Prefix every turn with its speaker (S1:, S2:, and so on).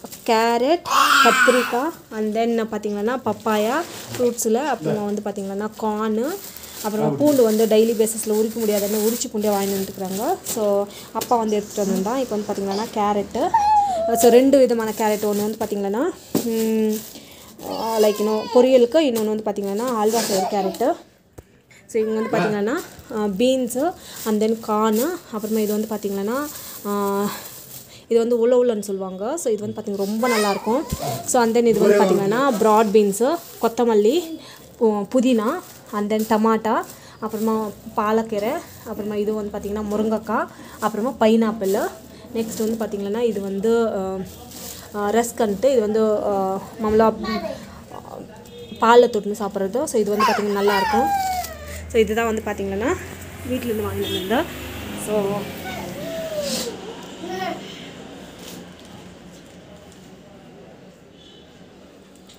S1: carrot கத்திரிக்காய் and then பார்த்தீங்கன்னா papaya ஃப்ரூட்ஸில் அப்புறமா வந்து பார்த்தீங்கன்னா கார்னு அப்புறமா பூண்டு வந்து டெய்லி பேசிஸில் உரிக்க முடியாதுன்னு உரிச்சு பூண்டே வாங்கி வந்துட்டுருக்குறாங்க ஸோ அப்பா வந்து எடுத்துகிட்டு வந்திருந்தான் இப்போ வந்து பார்த்தீங்கன்னா கேரட்டு ஸோ ரெண்டு விதமான கேரட் ஒன்று வந்து பார்த்தீங்கன்னா லைக் இன்னும் பொரியலுக்கு இன்னொன்று வந்து பார்த்தீங்கன்னா அல்வா செய்கிற கேரட்டு ஸோ இவங்க வந்து பார்த்தீங்கன்னா பீன்ஸு அண்ட் தென் கார்னு அப்புறமா இது வந்து பார்த்தீங்கன்னா இது வந்து உள்ள உள்ளன்னு சொல்லுவாங்க ஸோ இது வந்து பார்த்திங்கன்னா ரொம்ப நல்லாயிருக்கும் ஸோ அண்ட் தென் இது வந்து பார்த்திங்கன்னா ப்ராட் பீன்ஸு கொத்தமல்லி பு- புதினா அண்ட் தென் டமாட்டா அப்புறமா பாலக்கீரை அப்புறமா இது வந்து பார்த்திங்கன்னா முருங்கைக்காய் அப்புறமா பைனாப்பிள் நெக்ஸ்ட் வந்து பார்த்திங்கன்னா இது வந்து ரஸ்கன்ட்டு இது வந்து மாமலா பாலில் தொட்டு சாப்பிட்றது ஸோ இது வந்து பார்த்திங்கன்னா நல்லாயிருக்கும் ஸோ இதுதான் வந்து பார்த்திங்கன்னா வீட்டிலேருந்து வாங்கிட்டு வந்தேன் ஸோ